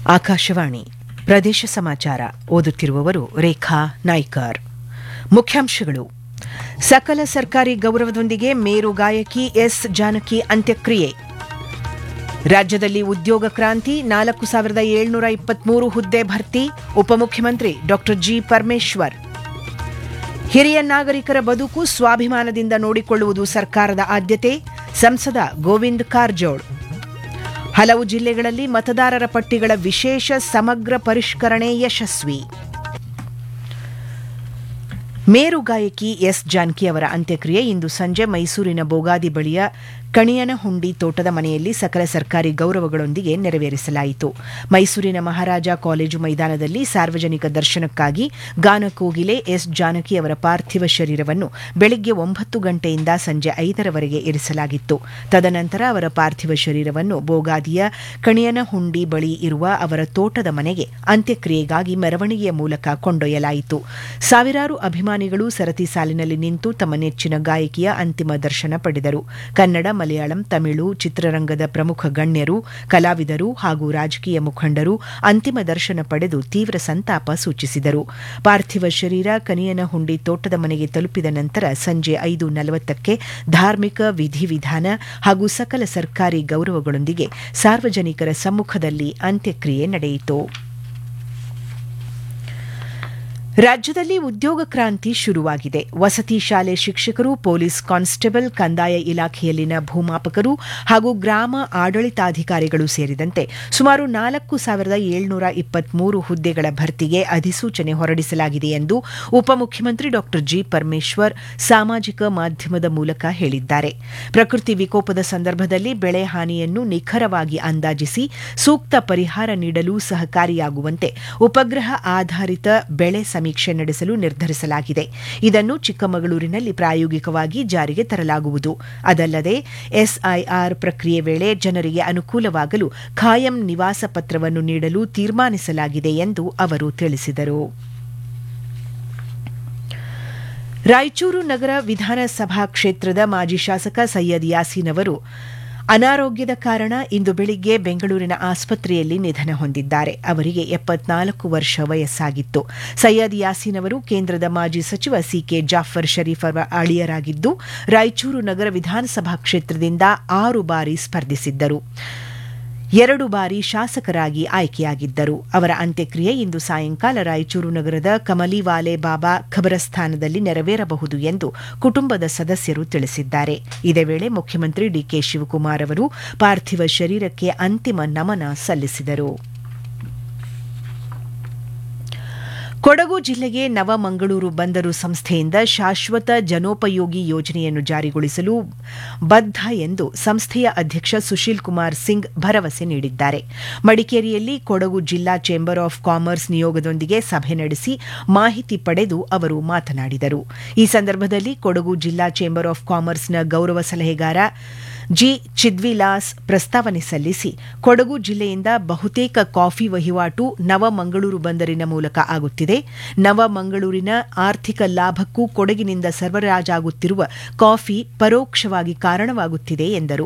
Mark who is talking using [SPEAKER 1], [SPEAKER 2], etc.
[SPEAKER 1] ಆಕಾಶವಾಣಿ ಪ್ರದೇಶ ಸಮಾಚಾರ ಓದುತ್ತಿರುವವರು ರೇಖಾ ನಾಯ್ಕರ್ ಮುಖ್ಯಾಂಶಗಳು ಸಕಲ ಸರ್ಕಾರಿ ಗೌರವದೊಂದಿಗೆ ಮೇರು ಗಾಯಕಿ ಎಸ್ ಜಾನಕಿ ಅಂತ್ಯಕ್ರಿಯೆ ರಾಜ್ಯದಲ್ಲಿ ಉದ್ಯೋಗ ಕ್ರಾಂತಿ ನಾಲ್ಕು ಸಾವಿರದ ಏಳ್ನೂರ ಇಪ್ಪತ್ಮೂರು ಹುದ್ದೆ ಭರ್ತಿ ಉಪಮುಖ್ಯಮಂತ್ರಿ ಡಾ ಜಿ ಪರಮೇಶ್ವರ್ ಹಿರಿಯ ನಾಗರಿಕರ ಬದುಕು ಸ್ವಾಭಿಮಾನದಿಂದ ನೋಡಿಕೊಳ್ಳುವುದು ಸರ್ಕಾರದ ಆದ್ಯತೆ ಸಂಸದ ಗೋವಿಂದ್ ಕಾರಜೋಳ್ ಹಲವು ಜಿಲ್ಲೆಗಳಲ್ಲಿ ಮತದಾರರ ಪಟ್ಟಿಗಳ ವಿಶೇಷ ಸಮಗ್ರ ಪರಿಷ್ಕರಣೆ ಯಶಸ್ವಿ ಮೇರು ಗಾಯಕಿ ಎಸ್ ಜಾನಕಿ ಅವರ ಅಂತ್ಯಕ್ರಿಯೆ ಇಂದು ಸಂಜೆ ಮೈಸೂರಿನ ಬೋಗಾದಿ ಬಳಿಯ ಕಣಿಯನಹುಂಡಿ ತೋಟದ ಮನೆಯಲ್ಲಿ ಸಕಲ ಸರ್ಕಾರಿ ಗೌರವಗಳೊಂದಿಗೆ ನೆರವೇರಿಸಲಾಯಿತು ಮೈಸೂರಿನ ಮಹಾರಾಜ ಕಾಲೇಜು ಮೈದಾನದಲ್ಲಿ ಸಾರ್ವಜನಿಕ ದರ್ಶನಕ್ಕಾಗಿ ಗಾನಕೋಗಿಲೆ ಎಸ್ ಜಾನಕಿ ಅವರ ಪಾರ್ಥಿವ ಶರೀರವನ್ನು ಬೆಳಗ್ಗೆ ಒಂಬತ್ತು ಗಂಟೆಯಿಂದ ಸಂಜೆ ಐದರವರೆಗೆ ಇರಿಸಲಾಗಿತ್ತು ತದನಂತರ ಅವರ ಪಾರ್ಥಿವ ಶರೀರವನ್ನು ಬೋಗಾದಿಯ ಕಣಿಯನಹುಂಡಿ ಬಳಿ ಇರುವ ಅವರ ತೋಟದ ಮನೆಗೆ ಅಂತ್ಯಕ್ರಿಯೆಗಾಗಿ ಮೆರವಣಿಗೆಯ ಮೂಲಕ ಕೊಂಡೊಯ್ಯಲಾಯಿತು ಸಾವಿರಾರು ಅಭಿಮಾನಿಗಳು ಸರತಿ ಸಾಲಿನಲ್ಲಿ ನಿಂತು ತಮ್ಮ ನೆಚ್ಚಿನ ಗಾಯಕಿಯ ಅಂತಿಮ ದರ್ಶನ ಪಡೆದರು ಕನ್ನಡ ಮಲಯಾಳಂ ತಮಿಳು ಚಿತ್ರರಂಗದ ಪ್ರಮುಖ ಗಣ್ಯರು ಕಲಾವಿದರು ಹಾಗೂ ರಾಜಕೀಯ ಮುಖಂಡರು ಅಂತಿಮ ದರ್ಶನ ಪಡೆದು ತೀವ್ರ ಸಂತಾಪ ಸೂಚಿಸಿದರು ಪಾರ್ಥಿವ ಶರೀರ ಕನಿಯನಹುಂಡಿ ತೋಟದ ಮನೆಗೆ ತಲುಪಿದ ನಂತರ ಸಂಜೆ ಐದು ನಲವತ್ತಕ್ಕೆ ಧಾರ್ಮಿಕ ವಿಧಿವಿಧಾನ ಹಾಗೂ ಸಕಲ ಸರ್ಕಾರಿ ಗೌರವಗಳೊಂದಿಗೆ ಸಾರ್ವಜನಿಕರ ಸಮ್ಮುಖದಲ್ಲಿ ಅಂತ್ಯಕ್ರಿಯೆ ನಡೆಯಿತು ರಾಜ್ಯದಲ್ಲಿ ಉದ್ಯೋಗ ಕ್ರಾಂತಿ ಶುರುವಾಗಿದೆ ವಸತಿ ಶಾಲೆ ಶಿಕ್ಷಕರು ಪೊಲೀಸ್ ಕಾನ್ಸ್ಟೇಬಲ್ ಕಂದಾಯ ಇಲಾಖೆಯಲ್ಲಿನ ಭೂಮಾಪಕರು ಹಾಗೂ ಗ್ರಾಮ ಆಡಳಿತಾಧಿಕಾರಿಗಳು ಸೇರಿದಂತೆ ಸುಮಾರು ನಾಲ್ಕು ಸಾವಿರದ ಏಳ್ನೂರ ಇಪ್ಪತ್ಮೂರು ಹುದ್ದೆಗಳ ಭರ್ತಿಗೆ ಅಧಿಸೂಚನೆ ಹೊರಡಿಸಲಾಗಿದೆ ಎಂದು ಉಪಮುಖ್ಯಮಂತ್ರಿ ಡಾ ಜಿ ಪರಮೇಶ್ವರ್ ಸಾಮಾಜಿಕ ಮಾಧ್ಯಮದ ಮೂಲಕ ಹೇಳಿದ್ದಾರೆ ಪ್ರಕೃತಿ ವಿಕೋಪದ ಸಂದರ್ಭದಲ್ಲಿ ಬೆಳೆ ಹಾನಿಯನ್ನು ನಿಖರವಾಗಿ ಅಂದಾಜಿಸಿ ಸೂಕ್ತ ಪರಿಹಾರ ನೀಡಲು ಸಹಕಾರಿಯಾಗುವಂತೆ ಉಪಗ್ರಹ ಆಧಾರಿತ ಬೆಳೆ ಸಮೀಕ್ಷೆ ನಡೆಸಲು ನಿರ್ಧರಿಸಲಾಗಿದೆ ಇದನ್ನು ಚಿಕ್ಕಮಗಳೂರಿನಲ್ಲಿ ಪ್ರಾಯೋಗಿಕವಾಗಿ ಜಾರಿಗೆ ತರಲಾಗುವುದು ಅದಲ್ಲದೆ ಎಸ್ಐಆರ್ ಪ್ರಕ್ರಿಯೆ ವೇಳೆ ಜನರಿಗೆ ಅನುಕೂಲವಾಗಲು ಖಾಯಂ ನಿವಾಸ ಪತ್ರವನ್ನು ನೀಡಲು ತೀರ್ಮಾನಿಸಲಾಗಿದೆ ಎಂದು ಅವರು ತಿಳಿಸಿದರು ರಾಯಚೂರು ನಗರ ವಿಧಾನಸಭಾ ಕ್ಷೇತ್ರದ ಮಾಜಿ ಶಾಸಕ ಸೈಯದ್ ಯಾಸೀನ್ ಅವರು ಅನಾರೋಗ್ಯದ ಕಾರಣ ಇಂದು ಬೆಳಿಗ್ಗೆ ಬೆಂಗಳೂರಿನ ಆಸ್ಪತ್ರೆಯಲ್ಲಿ ನಿಧನ ಹೊಂದಿದ್ದಾರೆ ಅವರಿಗೆ ಎಪ್ಪತ್ನಾಲ್ಕು ವರ್ಷ ವಯಸ್ಸಾಗಿತ್ತು ಸೈಯದ್ ಯಾಸೀನ್ ಅವರು ಕೇಂದ್ರದ ಮಾಜಿ ಸಚಿವ ಸಿಕೆ ಜಾಫರ್ ಶರೀಫ್ ಅವರ ಅಳಿಯರಾಗಿದ್ದು ರಾಯಚೂರು ನಗರ ವಿಧಾನಸಭಾ ಕ್ಷೇತ್ರದಿಂದ ಆರು ಬಾರಿ ಸ್ಪರ್ಧಿಸಿದ್ದರು ಎರಡು ಬಾರಿ ಶಾಸಕರಾಗಿ ಆಯ್ಕೆಯಾಗಿದ್ದರು ಅವರ ಅಂತ್ಯಕ್ರಿಯೆ ಇಂದು ಸಾಯಂಕಾಲ ರಾಯಚೂರು ನಗರದ ಕಮಲಿವಾಲೆ ಬಾಬಾ ಖಬರಸ್ಥಾನದಲ್ಲಿ ನೆರವೇರಬಹುದು ಎಂದು ಕುಟುಂಬದ ಸದಸ್ಯರು ತಿಳಿಸಿದ್ದಾರೆ ಇದೇ ವೇಳೆ ಮುಖ್ಯಮಂತ್ರಿ ಡಿಕೆ ಶಿವಕುಮಾರ್ ಅವರು ಪಾರ್ಥಿವ ಶರೀರಕ್ಕೆ ಅಂತಿಮ ನಮನ ಸಲ್ಲಿಸಿದರು ಕೊಡಗು ಜಿಲ್ಲೆಗೆ ನವಮಂಗಳೂರು ಬಂದರು ಸಂಸ್ಥೆಯಿಂದ ಶಾಶ್ವತ ಜನೋಪಯೋಗಿ ಯೋಜನೆಯನ್ನು ಜಾರಿಗೊಳಿಸಲು ಬದ್ಧ ಎಂದು ಸಂಸ್ಥೆಯ ಅಧ್ಯಕ್ಷ ಸುಶೀಲ್ ಕುಮಾರ್ ಸಿಂಗ್ ಭರವಸೆ ನೀಡಿದ್ದಾರೆ ಮಡಿಕೇರಿಯಲ್ಲಿ ಕೊಡಗು ಜಿಲ್ಲಾ ಚೇಂಬರ್ ಆಫ್ ಕಾಮರ್ಸ್ ನಿಯೋಗದೊಂದಿಗೆ ಸಭೆ ನಡೆಸಿ ಮಾಹಿತಿ ಪಡೆದು ಅವರು ಮಾತನಾಡಿದರು ಈ ಸಂದರ್ಭದಲ್ಲಿ ಕೊಡಗು ಜಿಲ್ಲಾ ಚೇಂಬರ್ ಆಫ್ ಕಾಮರ್ಸ್ನ ಗೌರವ ಸಲಹೆಗಾರ ಜಿ ಚಿದ್ವಿಲಾಸ್ ಪ್ರಸ್ತಾವನೆ ಸಲ್ಲಿಸಿ ಕೊಡಗು ಜಿಲ್ಲೆಯಿಂದ ಬಹುತೇಕ ಕಾಫಿ ವಹಿವಾಟು ನವಮಂಗಳೂರು ಬಂದರಿನ ಮೂಲಕ ಆಗುತ್ತಿದೆ ನವಮಂಗಳೂರಿನ ಆರ್ಥಿಕ ಲಾಭಕ್ಕೂ ಕೊಡಗಿನಿಂದ ಸರಬರಾಜಾಗುತ್ತಿರುವ ಕಾಫಿ ಪರೋಕ್ಷವಾಗಿ ಕಾರಣವಾಗುತ್ತಿದೆ ಎಂದರು